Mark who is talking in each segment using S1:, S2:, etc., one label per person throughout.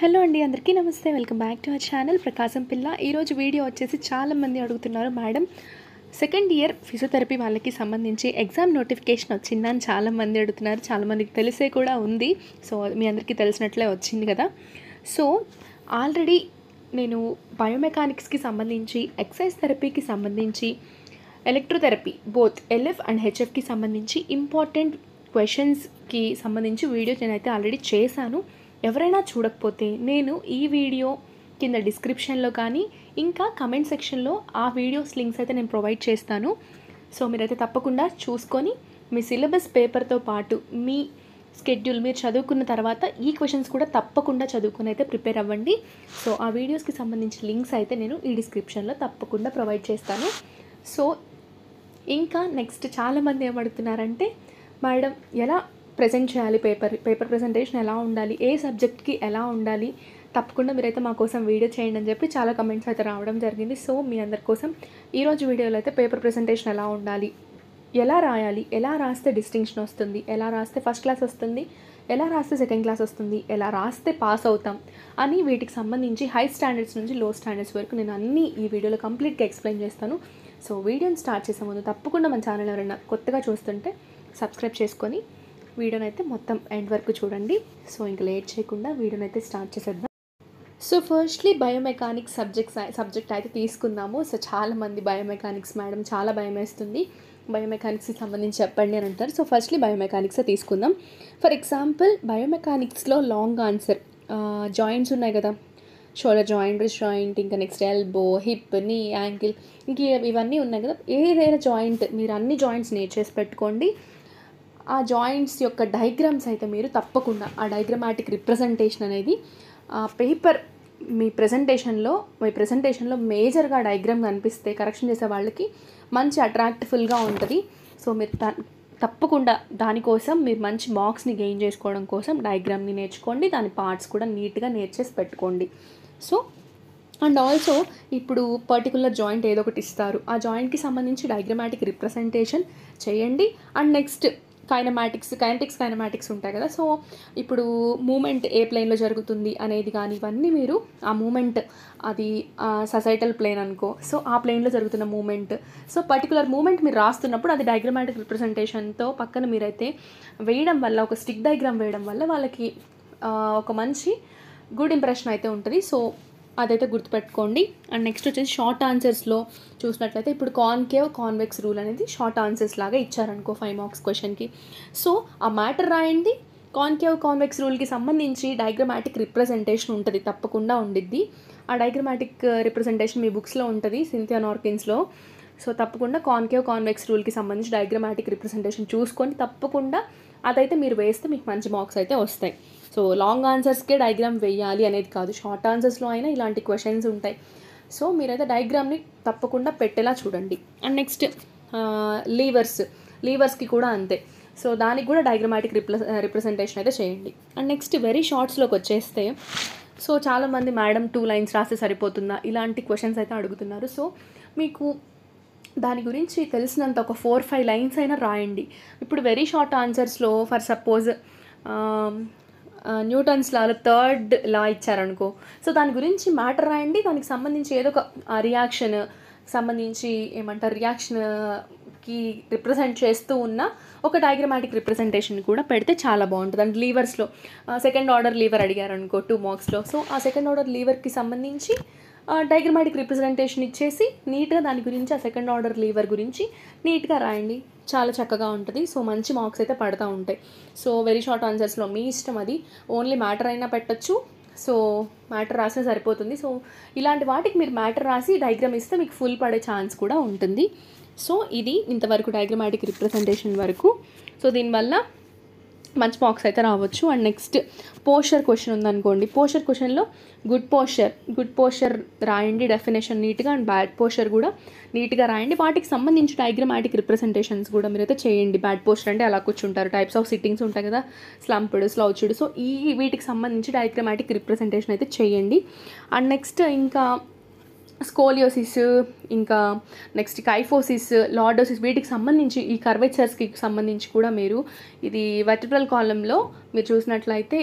S1: hello అండి అందరికీ నమస్తే welcome back to our channel Prakasam పిల్ల ఈరోజు వీడియో వచ్చేసి చాలామంది అడుగుతున్నారు మేడం సెకండ్ ఇయర్ ఫిజియోథెరపీ వాళ్ళకి సంబంధించి ఎగ్జామ్ నోటిఫికేషన్ వచ్చిందని చాలామంది అడుగుతున్నారు చాలామందికి తెలిసే కూడా ఉంది సో మీ అందరికీ తెలిసినట్లే వచ్చింది కదా సో ఆల్రెడీ నేను బయోమెకానిక్స్కి సంబంధించి ఎక్సైజ్ థెరపీకి సంబంధించి ఎలక్ట్రోథెరపీ బోత్ ఎల్ఎఫ్ అండ్ హెచ్ఎఫ్కి సంబంధించి ఇంపార్టెంట్ క్వశ్చన్స్కి సంబంధించి వీడియో నేనైతే ఆల్రెడీ చేశాను ఎవరైనా చూడకపోతే నేను ఈ వీడియో కింద డిస్క్రిప్షన్లో కానీ ఇంకా కమెంట్ సెక్షన్లో ఆ వీడియోస్ లింక్స్ అయితే నేను ప్రొవైడ్ చేస్తాను సో మీరైతే తప్పకుండా చూసుకొని మీ సిలబస్ పేపర్తో పాటు మీ స్కెడ్యూల్ మీరు చదువుకున్న తర్వాత ఈ క్వశ్చన్స్ కూడా తప్పకుండా చదువుకొని అయితే ప్రిపేర్ అవ్వండి సో ఆ వీడియోస్కి సంబంధించిన లింక్స్ అయితే నేను ఈ డిస్క్రిప్షన్లో తప్పకుండా ప్రొవైడ్ చేస్తాను సో ఇంకా నెక్స్ట్ చాలామంది ఏమడుగుతున్నారంటే మేడం ఎలా ప్రజెంట్ చేయాలి పేపర్ పేపర్ ప్రజెంటేషన్ ఎలా ఉండాలి ఏ సబ్జెక్ట్కి ఎలా ఉండాలి తప్పకుండా మీరైతే మా కోసం వీడియో చేయండి అని చెప్పి చాలా కమెంట్స్ అయితే రావడం జరిగింది సో మీ అందరి కోసం ఈరోజు వీడియోలో అయితే పేపర్ ప్రజెంటేషన్ ఎలా ఉండాలి ఎలా రాయాలి ఎలా రాస్తే డిస్టింక్షన్ వస్తుంది ఎలా రాస్తే ఫస్ట్ క్లాస్ వస్తుంది ఎలా రాస్తే సెకండ్ క్లాస్ వస్తుంది ఎలా రాస్తే పాస్ అవుతాం అని వీటికి సంబంధించి హై స్టాండర్డ్స్ నుంచి లో స్టాండర్డ్స్ వరకు నేను అన్నీ ఈ వీడియోలో కంప్లీట్గా ఎక్స్ప్లెయిన్ చేస్తాను సో వీడియోని స్టార్ట్ చేసే ముందు తప్పకుండా మన ఛానల్ ఎవరైనా కొత్తగా చూస్తుంటే సబ్స్క్రైబ్ చేసుకొని వీడియోని అయితే మొత్తం ఎండ్ వరకు చూడండి సో ఇంకా లేట్ చేయకుండా వీడియోని అయితే స్టార్ట్ చేసేద్దాం so firstly biomechanics subjects subject అయితే తీసుకుందాము సో చాలామంది బయోమెకానిక్స్ మేడం చాలా భయం వేస్తుంది బయోమెకానిక్స్కి సంబంధించి చెప్పండి అని అంటారు సో ఫస్ట్లీ బయోమెకానిక్సే తీసుకుందాం ఫర్ ఎగ్జాంపుల్ బయోమెకానిక్స్లో లాంగ్ ఆన్సర్ జాయింట్స్ ఉన్నాయి కదా షోల్డర్ జాయింట్ రిస్ట్ జాయింట్ ఇంకా next elbow hip knee ankle ఇంక ఇవన్నీ ఉన్నాయి కదా ఏదైనా జాయింట్ మీరు అన్ని జాయింట్స్ నేర్చేసి పెట్టుకోండి ఆ జాయింట్స్ యొక్క డయాగ్రామ్స్ అయితే మీరు తప్పకుండా ఆ డయాగ్రమాటిక్ రిప్రజెంటేషన్ అనేది ఆ పేపర్ మీ ప్రజెంటేషన్లో మీ ప్రజెంటేషన్లో మేజర్గా డయాగ్రామ్ కనిపిస్తే కరెక్షన్ చేసే వాళ్ళకి మంచి అట్రాక్టిఫుల్గా ఉంటుంది సో మీరు దా తప్పకుండా దానికోసం మీరు మంచి మార్క్స్ని గెయిన్ చేసుకోవడం కోసం డయాగ్రామ్ని నేర్చుకోండి దాని పార్ట్స్ కూడా నీట్గా నేర్చేసి పెట్టుకోండి సో అండ్ ఆల్సో ఇప్పుడు పర్టికులర్ జాయింట్ ఏదో ఒకటి ఇస్తారు ఆ జాయింట్కి సంబంధించి డయాగ్రమాటిక్ రిప్రజెంటేషన్ చేయండి and next kinematics kinetics kinematics ఉంటాయి కదా సో ఇప్పుడు మూమెంట్ ఏ ప్లేన్లో జరుగుతుంది అనేది కానీ ఇవన్నీ మీరు ఆ మూమెంట్ అది సొసైటల్ ప్లేన్ అనుకో సో ఆ ప్లేన్లో జరుగుతున్న మూమెంట్ సో పర్టికులర్ మూమెంట్ మీరు రాస్తున్నప్పుడు అది డయాగ్రమాటిక్ రిప్రజెంటేషన్తో పక్కన మీరైతే వేయడం వల్ల ఒక స్టిక్ డయాగ్రామ్ వేయడం వల్ల వాళ్ళకి ఒక మంచి గుడ్ ఇంప్రెషన్ అయితే ఉంటుంది సో అదైతే గుర్తుపెట్టుకోండి అండ్ నెక్స్ట్ వచ్చేసి షార్ట్ ఆన్సర్స్లో చూసినట్లయితే ఇప్పుడు కాన్కేవ్ కాన్వెక్స్ రూల్ అనేది షార్ట్ ఆన్సర్స్ లాగా ఇచ్చారనుకో ఫైవ్ మార్క్స్ క్వశ్చన్కి సో ఆ మ్యాటర్ రాయండి కాన్కేవ్ కాన్వెక్స్ రూల్కి సంబంధించి డయాగ్రమాటిక్ రిప్రజెంటేషన్ ఉంటుంది తప్పకుండా ఉండిద్ది ఆ డయాగ్రమాటిక్ రిప్రజెంటేషన్ మీ బుక్స్లో ఉంటుంది సింథియా నార్కిన్స్లో సో తప్పకుండా కాన్కేవ్ కాన్వెక్స్ రూల్కి సంబంధించి డయాగ్రమాటిక్ రిప్రజెంటేషన్ చూసుకొని తప్పకుండా అదైతే మీరు వేస్తే మీకు మంచి మార్క్స్ అయితే వస్తాయి సో లాంగ్ ఆన్సర్స్కే డయాగ్రామ్ వేయాలి అనేది కాదు షార్ట్ ఆన్సర్స్లో అయినా ఇలాంటి క్వశ్చన్స్ ఉంటాయి సో మీరైతే డయాగ్రామ్ని తప్పకుండా పెట్టేలా చూడండి అండ్ నెక్స్ట్ లీవర్స్ లీవర్స్కి కూడా అంతే సో దానికి కూడా డయాగ్రమాటిక్ రిప్ర రిప్రజెంటేషన్ అయితే చేయండి అండ్ నెక్స్ట్ వెరీ షార్ట్స్లోకి వచ్చేస్తే సో చాలామంది మేడం టూ లైన్స్ రాస్తే సరిపోతుందా ఇలాంటి క్వశ్చన్స్ అయితే అడుగుతున్నారు సో మీకు దాని గురించి తెలిసినంత ఒక ఫోర్ ఫైవ్ లైన్స్ అయినా రాయండి ఇప్పుడు వెరీ షార్ట్ ఆన్సర్స్లో ఫర్ సపోజ్ న్యూటన్స్ లాలో థర్డ్ లా ఇచ్చారనుకో సో దాని గురించి మ్యాటర్ రాయండి దానికి సంబంధించి ఏదో ఒక రియాక్షన్ సంబంధించి ఏమంటారు రియాక్షన్కి రిప్రజెంట్ చేస్తూ ఉన్న ఒక డయాగ్రమాటిక్ రిప్రజెంటేషన్ కూడా పెడితే చాలా బాగుంటుంది అండ్ లీవర్స్లో సెకండ్ ఆర్డర్ లీవర్ అడిగారు అనుకో టూ మార్క్స్లో సో ఆ సెకండ్ ఆర్డర్ లీవర్కి సంబంధించి డయాగ్రమాటిక్ రిప్రజెంటేషన్ ఇచ్చేసి నీట్గా దాని గురించి ఆ సెకండ్ ఆర్డర్ లీవర్ గురించి నీట్గా రాయండి చాలా చక్కగా ఉంటుంది సో మంచి మార్క్స్ అయితే పడతా ఉంటాయి సో వెరీ షార్ట్ ఆన్సర్స్లో మీ ఇష్టం అది ఓన్లీ మ్యాటర్ అయినా పెట్టచ్చు సో మ్యాటర్ రాసినా సరిపోతుంది సో ఇలాంటి వాటికి మీరు మ్యాటర్ రాసి డయాగ్రామ్ ఇస్తే మీకు ఫుల్ పడే ఛాన్స్ కూడా ఉంటుంది సో ఇది ఇంతవరకు డయాగ్రమాటిక్ రిప్రజెంటేషన్ వరకు సో దీనివల్ల మంచి మార్క్స్ అయితే రావచ్చు అండ్ నెక్స్ట్ పోస్చర్ క్వశ్చన్ ఉందనుకోండి పోస్చర్ క్వశ్చన్లో గుడ్ పోస్చర్ గుడ్ పోస్చర్ రాయండి డెఫినేషన్ నీట్గా అండ్ బ్యాడ్ పోస్చర్ కూడా నీట్గా రాయండి వాటికి సంబంధించి డయాగ్రమాటిక్ రిప్రజెంటేషన్స్ కూడా మీరైతే చేయండి బ్యాడ్ పోస్టర్ అంటే అలా కూర్చుంటారు టైప్స్ ఆఫ్ సిట్టింగ్స్ ఉంటాయి కదా స్లంప్డ్ స్లౌచ్డ్ సో ఈ వీటికి సంబంధించి డయాగ్రమాటిక్ రిప్రజెంటేషన్ అయితే చేయండి అండ్ నెక్స్ట్ ఇంకా స్కోలియోసిస్ ఇంకా నెక్స్ట్ కైఫోసిస్ లార్డోసిస్ వీటికి సంబంధించి ఈ కర్వేచర్స్కి సంబంధించి కూడా మీరు ఇది వెర్టిబ్రల్ కాలంలో మీరు చూసినట్లయితే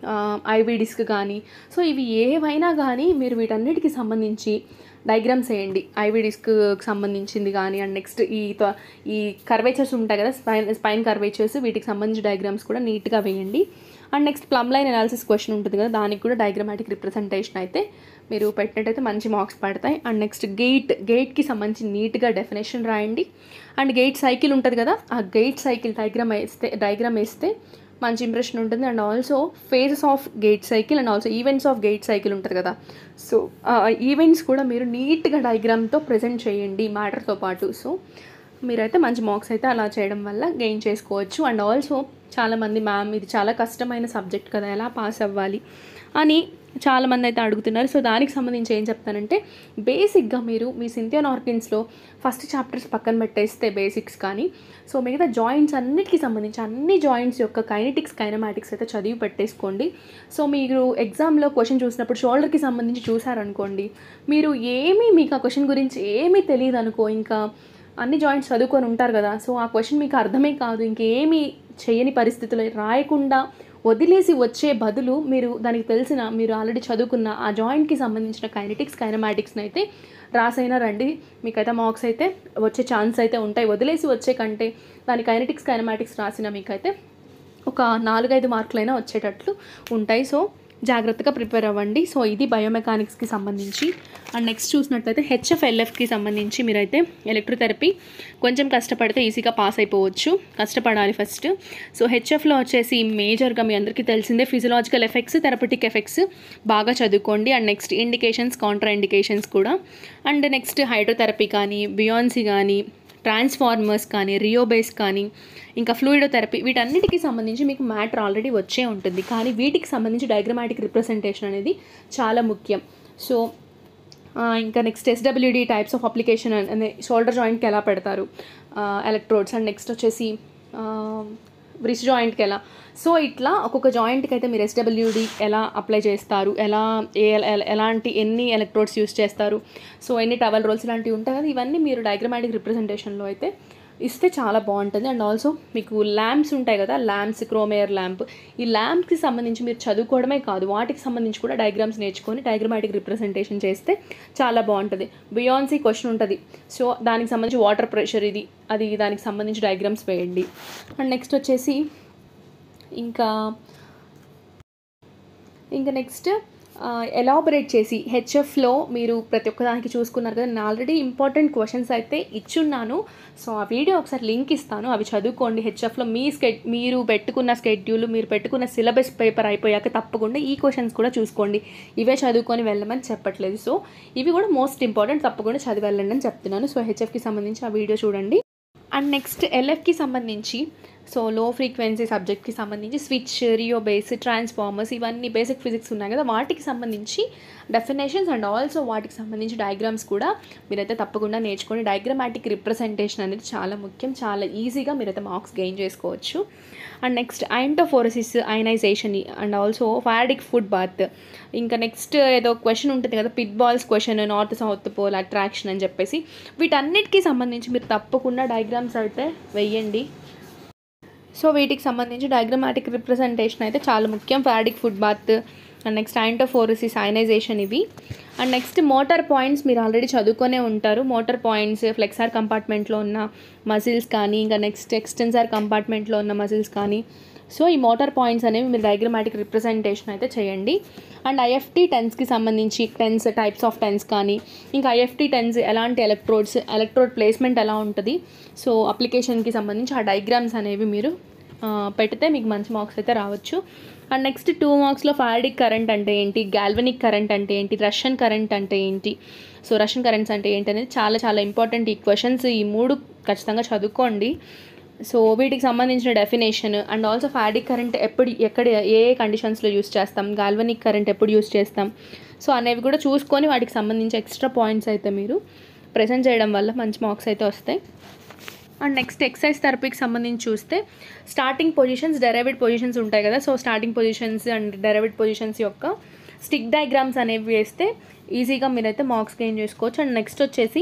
S1: ఐవీ డిస్క్ కానీ సో ఇవి ఏవైనా కానీ మీరు వీటన్నిటికి సంబంధించి డయాగ్రామ్స్ వేయండి ఐవీ డిస్క్కి సంబంధించింది కానీ అండ్ నెక్స్ట్ ఈ త- ఈ కర్వేచర్స్ ఉంటాయి కదా స్పైన్ స్పైన్ కర్వేచర్స్ వీటికి సంబంధించి డయాగ్రామ్స్ కూడా నీట్గా వేయండి and next plumb line analysis question ఉంటుంది కదా దానికి కూడా డయాగ్రామాటిక్ రిప్రజెంటేషన్ అయితే మీరు పెట్టినట్టయితే మంచి మార్క్స్ పడతాయి అండ్ నెక్స్ట్ గేట్ గేట్కి సంబంధించి నీట్గా డెఫినేషన్ రాయండి అండ్ గేట్ సైకిల్ ఉంటుంది కదా ఆ గేట్ సైకిల్ డయాగ్రామ్ వేస్తే డయాగ్రామ్ వేస్తే మంచి ఇంప్రెషన్ ఉంటుంది and also phases of gait cycle and also events of gait cycle ఉంటుంది కదా సో ఆ ఈవెంట్స్ కూడా మీరు నీట్గా డయాగ్రామ్తో ప్రజెంట్ చేయండి మ్యాటర్తో పాటు సో మీరైతే మంచి మార్క్స్ అయితే అలా చేయడం వల్ల గెయిన్ చేసుకోవచ్చు అండ్ ఆల్సో చాలామంది మ్యామ్ ఇది చాలా కష్టమైన సబ్జెక్ట్ కదా ఎలా పాస్ అవ్వాలి అని చాలామంది అయితే అడుగుతున్నారు సో దానికి సంబంధించి ఏం చెప్తానంటే బేసిక్గా మీరు మీ సింథియన్ ఆర్కిన్స్లో ఫస్ట్ చాప్టర్స్ పక్కన పెట్టేస్తే బేసిక్స్ కానీ సో మిగతా జాయింట్స్ అన్నిటికీ సంబంధించి అన్ని జాయింట్స్ యొక్క కైనటిక్స్ కైనమాటిక్స్ అయితే చదివి పెట్టేసుకోండి సో మీరు ఎగ్జామ్లో క్వశ్చన్ చూసినప్పుడు షోల్డర్కి సంబంధించి చూసారనుకోండి మీరు ఏమీ మీకు ఆ క్వశ్చన్ గురించి ఏమీ తెలియదు అనుకో ఇంకా అన్ని జాయింట్స్ చదువుకొని ఉంటారు కదా సో ఆ క్వశ్చన్ మీకు అర్థమే కాదు ఇంకేమీ చేయని పరిస్థితులు రాయకుండా వదిలేసి వచ్చే బదులు మీరు దానికి తెలిసిన మీరు ఆల్రెడీ చదువుకున్న ఆ జాయింట్కి సంబంధించిన కైనటిక్స్ కైనమాటిక్స్ని అయితే రాసైనా రండి మీకైతే మార్క్స్ అయితే వచ్చే ఛాన్స్ అయితే ఉంటాయి వదిలేసి వచ్చే కంటే దాని కైనటిక్స్ కైనమాటిక్స్ రాసిన మీకైతే ఒక నాలుగైదు మార్కులైనా వచ్చేటట్లు ఉంటాయి సో జాగ్రత్తగా ప్రిపేర్ అవ్వండి సో ఇది బయోమెకానిక్స్కి సంబంధించి అండ్ నెక్స్ట్ చూసినట్లయితే హెచ్ఎఫ్ఎల్ఎఫ్కి సంబంధించి మీరైతే ఎలక్ట్రోథెరపీ కొంచెం కష్టపడితే ఈజీగా పాస్ అయిపోవచ్చు కష్టపడాలి ఫస్ట్ సో హెచ్ఎఫ్లో వచ్చేసి మేజర్గా మీ అందరికీ తెలిసిందే ఫిజియలాజికల్ ఎఫెక్ట్స్ థెరపటిక్ ఎఫెక్ట్స్ బాగా చదువుకోండి and next indications contraindications కూడా అండ్ నెక్స్ట్ హైడ్రోథెరపీ కానీ బియాన్సీ కానీ ట్రాన్స్ఫార్మర్స్ కానీ రియోబేస్ కానీ ఇంకా ఫ్లూయిడోథెరపీ వీటన్నిటికీ సంబంధించి మీకు మ్యాటర్ ఆల్రెడీ వచ్చే ఉంటుంది కానీ వీటికి సంబంధించి డయాగ్రమాటిక్ రిప్రజెంటేషన్ అనేది చాలా ముఖ్యం సో ఆ, ఇంకా next SWD types of application అనే షోల్డర్ జాయింట్కి ఎలా పెడతారు ఎలక్ట్రోడ్స్ అండ్ నెక్స్ట్ వచ్చేసి రిచ్ జాయింట్కి ఎలా సో ఇట్లా ఒక్కొక్క జాయింట్కి అయితే మీరు ఎస్డబ్ల్యూడి ఎలా అప్లై చేస్తారు ఎలా ఏ ఎల- ఎలాంటి ఎన్ని ఎలక్ట్రోడ్స్ యూస్ చేస్తారు సో ఎన్ని టవల్ రోల్స్ ఇలాంటివి ఉంటాయి కదా ఇవన్నీ మీరు డయాగ్రమాటిక్ రిప్రజెంటేషన్లో అయితే ఇస్తే చాలా బాగుంటుంది అండ్ ఆల్సో మీకు ల్యాంప్స్ ఉంటాయి కదా ల్యాంప్స్ క్రోమేయర్ ల్యాంప్ ఈ ల్యాంప్కి సంబంధించి మీరు చదువుకోవడమే కాదు వాటికి సంబంధించి కూడా డయాగ్రామ్స్ నేర్చుకొని డయాగ్రమాటిక్ రిప్రజెంటేషన్ చేస్తే చాలా బాగుంటుంది బియాన్సీ క్వశ్చన్ ఉంటుంది సో దానికి సంబంధించి వాటర్ ప్రెషర్ ఇది అది దానికి సంబంధించి డయాగ్రామ్స్ వేయండి అండ్ నెక్స్ట్ వచ్చేసి ఇంకా ఇంకా నెక్స్ట్ ఎలాబరేట్ చేసి హెచ్ఎఫ్లో మీరు ప్రతి ఒక్కదానికి చూసుకున్నారు కదా నేను ఆల్రెడీ ఇంపార్టెంట్ క్వశ్చన్స్ అయితే ఇచ్చున్నాను సో ఆ వీడియో ఒకసారి లింక్ ఇస్తాను అవి చదువుకోండి హెచ్ఎఫ్లో మీ స్కెడ్ మీరు పెట్టుకున్న స్కెడ్యూల్ మీరు పెట్టుకున్న సిలబస్ పేపర్ అయిపోయాక తప్పకుండా ఈ క్వశ్చన్స్ కూడా చూసుకోండి ఇవే చదువుకొని వెళ్ళమని చెప్పట్లేదు సో ఇవి కూడా మోస్ట్ ఇంపార్టెంట్ తప్పకుండా చదివి వెళ్ళండి అని చెప్తున్నాను సో హెచ్ఎఫ్కి సంబంధించి ఆ వీడియో చూడండి అండ్ నెక్స్ట్ ఎల్ఎఫ్కి సంబంధించి సో లో ఫ్రీక్వెన్సీ సబ్జెక్ట్కి సంబంధించి స్విచ్ రియో బేస్ ట్రాన్స్ఫార్మర్స్ ఇవన్నీ బేసిక్ ఫిజిక్స్ ఉన్నాయి కదా వాటికి సంబంధించి డెఫినేషన్స్ అండ్ ఆల్సో వాటికి సంబంధించి డయాగ్రామ్స్ కూడా మీరైతే తప్పకుండా నేర్చుకొని డయాగ్రమాటిక్ రిప్రజెంటేషన్ అనేది చాలా ముఖ్యం చాలా ఈజీగా మీరైతే మార్క్స్ గెయిన్ చేసుకోవచ్చు and next iontophoresis ionization and also faradic foot bath ఇంకా నెక్స్ట్ ఏదో క్వశ్చన్ ఉంటుంది కదా pith balls question north south pole attraction అని చెప్పేసి వీటన్నిటికీ సంబంధించి మీరు తప్పకుండా డయాగ్రామ్స్ అయితే వెయ్యండి సో వీటికి సంబంధించి డయాగ్రమాటిక్ రిప్రజెంటేషన్ అయితే చాలా ముఖ్యం faradic foot bath and next iontophoresis ionization ఇవి అండ్ నెక్స్ట్ మోటార్ పాయింట్స్ మీరు ఆల్రెడీ చదువుకొనే ఉంటారు మోటార్ పాయింట్స్ ఫ్లెక్సార్ కంపార్ట్మెంట్లో ఉన్న మజిల్స్ కానీ ఇంకా నెక్స్ట్ ఎక్స్టెన్సార్ కంపార్ట్మెంట్లో ఉన్న మజిల్స్ కానీ సో ఈ మోటార్ పాయింట్స్ అనేవి మీరు డయాగ్రమాటిక్ రిప్రజెంటేషన్ అయితే చేయండి అండ్ ఐఎఫ్టీ టెన్స్కి సంబంధించి టెన్స్ టైప్స్ ఆఫ్ టెన్స్ కానీ ఇంకా ఐఎఫ్టీ టెన్స్ ఎలాంటి ఎలక్ట్రోడ్స్ ఎలక్ట్రోడ్ ప్లేస్మెంట్ ఎలా ఉంటుంది సో అప్లికేషన్కి సంబంధించి ఆ డయాగ్రామ్స్ అనేవి మీరు ఆ, పెడితే మీకు మంచి మార్క్స్ అయితే రావచ్చు అండ్ నెక్స్ట్ టూ మార్క్స్లో ఫారడిక్ కరెంట్ అంటే ఏంటి గాల్వనిక్ కరెంట్ అంటే ఏంటి రష్యన్ కరెంట్ అంటే ఏంటి సో రష్యన్ కరెంట్స్ అంటే ఏంటి అనేది చాలా చాలా ఇంపార్టెంట్ ఈ క్వశ్చన్స్ ఈ మూడు ఖచ్చితంగా చదువుకోండి సో వీటికి సంబంధించిన definition and also faradic current ఎప్పుడు ఎక్కడ ఏ కండిషన్స్లో యూస్ చేస్తాం గాల్వనిక్ కరెంట్ ఎప్పుడు యూస్ చేస్తాం సో అనేవి కూడా చూసుకొని వాటికి సంబంధించి ఎక్స్ట్రా పాయింట్స్ అయితే మీరు ప్రజెంట్ చేయడం వల్ల మంచి మార్క్స్ అయితే వస్తాయి అండ్ నెక్స్ట్ ఎక్సైజ్ థెరపీకి సంబంధించి చూస్తే స్టార్టింగ్ పొజిషన్స్ డెరైవిడ్ పొజిషన్స్ ఉంటాయి కదా so starting positions and derived positions యొక్క స్టిక్ డయాగ్రామ్స్ అనేవి వేస్తే ఈజీగా మీరైతే మార్క్స్ గెయిన్ చేసుకోవచ్చు అండ్ నెక్స్ట్ వచ్చేసి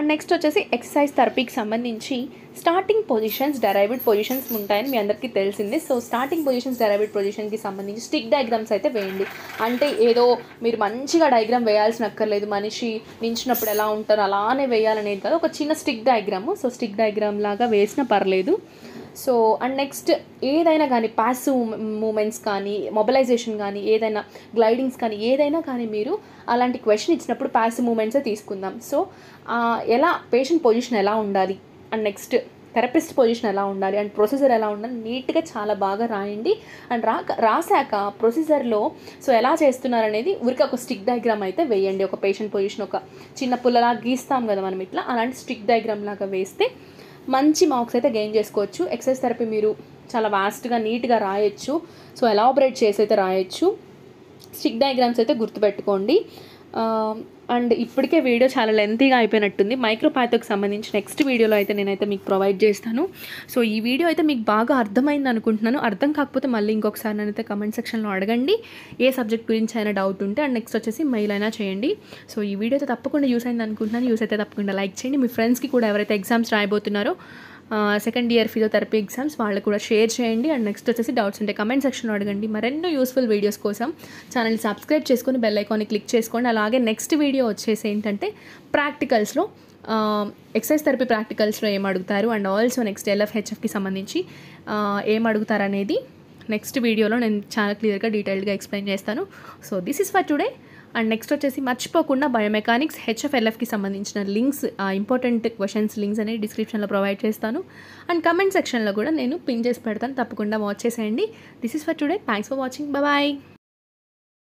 S1: అండ్ నెక్స్ట్ వచ్చేసి ఎక్సర్సైజ్ థెరపీకి సంబంధించి స్టార్టింగ్ పొజిషన్స్ డెరైవ్డ్ పొజిషన్స్ ఉంటాయని మీ అందరికీ తెలిసిందే సో స్టార్టింగ్ పొజిషన్స్ డెరైవ్డ్ పొజిషన్కి సంబంధించి స్టిక్ డయాగ్రామ్స్ అయితే వేయండి అంటే ఏదో మీరు మంచిగా డయాగ్రామ్ వేయాల్సిన అక్కర్లేదు మనిషి నించినప్పుడు ఎలా ఉంటారో అలానే వేయాలనేది కాదు ఒక చిన్న stick diagram so stick diagram లాగా వేసినా పర్లేదు సో అండ్ నెక్స్ట్ ఏదైనా కానీ పాసివ్ మూమెంట్స్ కానీ మొబిలైజేషన్ కానీ ఏదైనా గ్లైడింగ్స్ కానీ ఏదైనా కానీ మీరు అలాంటి క్వశ్చన్ ఇచ్చినప్పుడు పాసివ్ మూమెంట్సే తీసుకుందాం సో ఆ, ఎలా పేషెంట్ పొజిషన్ ఎలా ఉండాలి అండ్ నెక్స్ట్ థెరపిస్ట్ పొజిషన్ ఎలా ఉండాలి అండ్ ప్రొసీజర్ ఎలా ఉండాలి నీట్గా చాలా బాగా రాయండి అండ్ రా రాసాక ప్రొసీజర్లో సో ఎలా చేస్తున్నారు అనేది ఊరికి ఒక స్టిక్ డయాగ్రామ్ అయితే వేయండి ఒక పేషెంట్ పొజిషన్ ఒక చిన్న పుల్లలా గీస్తాం కదా మనం ఇట్లా అలాంటి స్టిక్ డయాగ్రామ్ లాగా వేస్తే మంచి మార్క్స్ అయితే గెయిన్ చేసుకోవచ్చు ఎక్సర్సైజ్ థెరపీ మీరు చాలా వాస్ట్గా నీట్గా రాయొచ్చు సో ఎలాబరేట్ చేసి అయితే రాయొచ్చు స్టిక్ డయాగ్రామ్స్ అయితే గుర్తుపెట్టుకోండి అండ్ ఇప్పటికే వీడియో చాలా లెంతీగా అయిపోయినట్టుంది మైక్రోపాథోకి సంబంధించి నెక్స్ట్ వీడియోలో అయితే నేనైతే మీకు ప్రొవైడ్ చేస్తాను సో ఈ వీడియో అయితే మీకు బాగా అర్థమైంది అనుకుంటున్నాను అర్థం కాకపోతే మళ్ళీ ఇంకొకసారి నేనైతే కమెంట్ సెక్షన్లో అడగండి ఏ సబ్జెక్ట్ గురించి అయినా డౌట్ ఉంటే అండ్ నెక్స్ట్ వచ్చేసి మెయిల్ అయినా చేయండి సో ఈ వీడియో అయితే తప్పకుండా యూస్ అయింది అనుకుంటున్నాను యూస్ అయితే తప్పకుండా లైక్ చేయండి మీ ఫ్రెండ్స్కి కూడా ఎవరైతే ఎగ్జామ్స్ రాయబోతున్నారో సెకండ్ ఇయర్ ఫిజియోథెరపీ ఎగ్జామ్స్ వాళ్ళకు కూడా షేర్ చేయండి అండ్ నెక్స్ట్ వచ్చేసి డౌట్స్ ఉంటే కమెంట్ సెక్షన్లో అడగండి మరెన్నో యూస్ఫుల్ వీడియోస్ కోసం ఛానల్ని సబ్స్క్రైబ్ చేసుకొని బెల్ ఐకాన్ని క్లిక్ చేసుకోండి అలాగే నెక్స్ట్ వీడియో వచ్చేసి ఏంటంటే ప్రాక్టికల్స్లో ఎక్సైజ్ థెరపీ ప్రాక్టికల్స్లో ఏం అడుగుతారు అండ్ ఆల్సో నెక్స్ట్ ఎల్ఎఫ్హెచ్ఎఫ్కి సంబంధించి ఆ, ఏం అడుగుతారు అనేది నెక్స్ట్ వీడియోలో నేను చాలా క్లియర్గా డీటెయిల్డ్గా ఎక్స్ప్లెయిన్ చేస్తాను so this is for today and next వచ్చేసి మర్చిపోకుండా బయోమెకానిక్స్ హెచ్ఎఫ్ఎల్ఎఫ్కి సంబంధించిన లింక్స్ ఇంపార్టెంట్ క్వశ్చన్స్ లింక్స్ అనేవి డిస్క్రిప్షన్లో ప్రొవైడ్ చేస్తాను అండ్ కమెంట్ సెక్షన్లో కూడా నేను పిన్ చేసి పెడతాను తప్పకుండా వాచ్ చేసేయండి this is for today thanks for watching bye